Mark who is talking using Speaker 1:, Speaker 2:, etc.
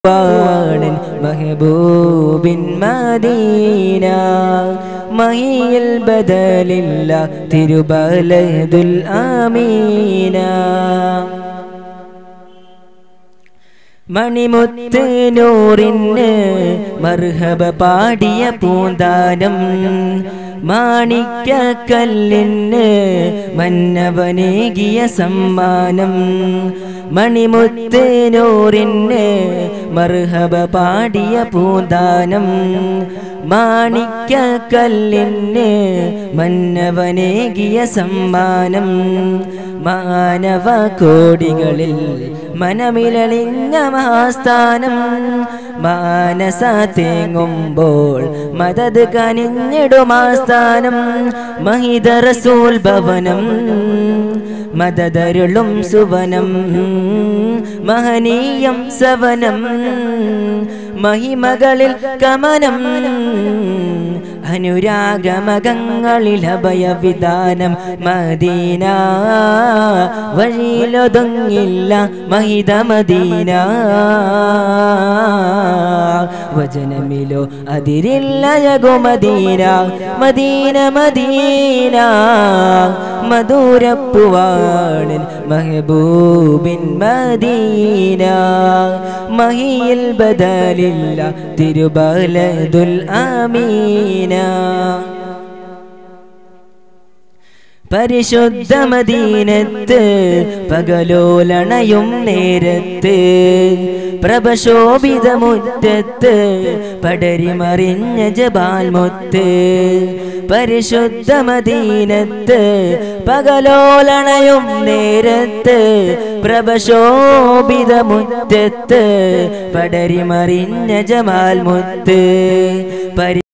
Speaker 1: വാണൻ മഹബൂബിൻ മദീന മഹിയിൽ ബദലില്ല തിരുബലതുൽ ആമീന മണിമുത്ത് നൂറിന് മർഹബ പാടിയ പൂന്താനം മാണിക്കല്ലിന് മന്നവനേകിയ സമ്മാനം മണിമുത്ത് നൂറിന് മർഹബ പാടിയ പൂന്താനം മാണിക്കല്ലിന് മന്നവനേകിയ സമ്മാനം മാനവ കോടികളിൽ മനമിലളിഞ്ഞ മഹാസ്ഥാനം മാനസ തേങ്ങുമ്പോൾ മദത് കനിഞ്ഞിടുമാസ്ഥാനം മഹിത റസൂൽ ഭവനം മദതരുളും സുവനം മഹനീയം സവനം മഹിമകളിൽ കമനം അനുരാഗമകങ്ങളിൽ അഭയവിധാനം മദീന വഴിയിലൊതുങ്ങില്ല മഹിത മദീന വചനമിലോ അതിരില്ല യഗുമദീന മദീന മദീന മധുരപ്പുവാണൻ മഹബൂബിൻ മദീന മഹിയിൽ ബദലില്ല തിരുബലതുൽ ആമീന പരിശുദ്ധ മദീനത്ത് പകലോലണയും നേരത്ത് പ്രഭശോഭിത മുറ്റത്ത് പടരിമറിഞ്ഞ ജബാൽ മുത്ത് പരിശുദ്ധ മദീനത്ത് പകലോലണയും നേരത്ത് പ്രഭശോഭിത മുറ്റത്ത് പടരിമറിഞ്ഞ ജമാൽ മുത്ത് പരി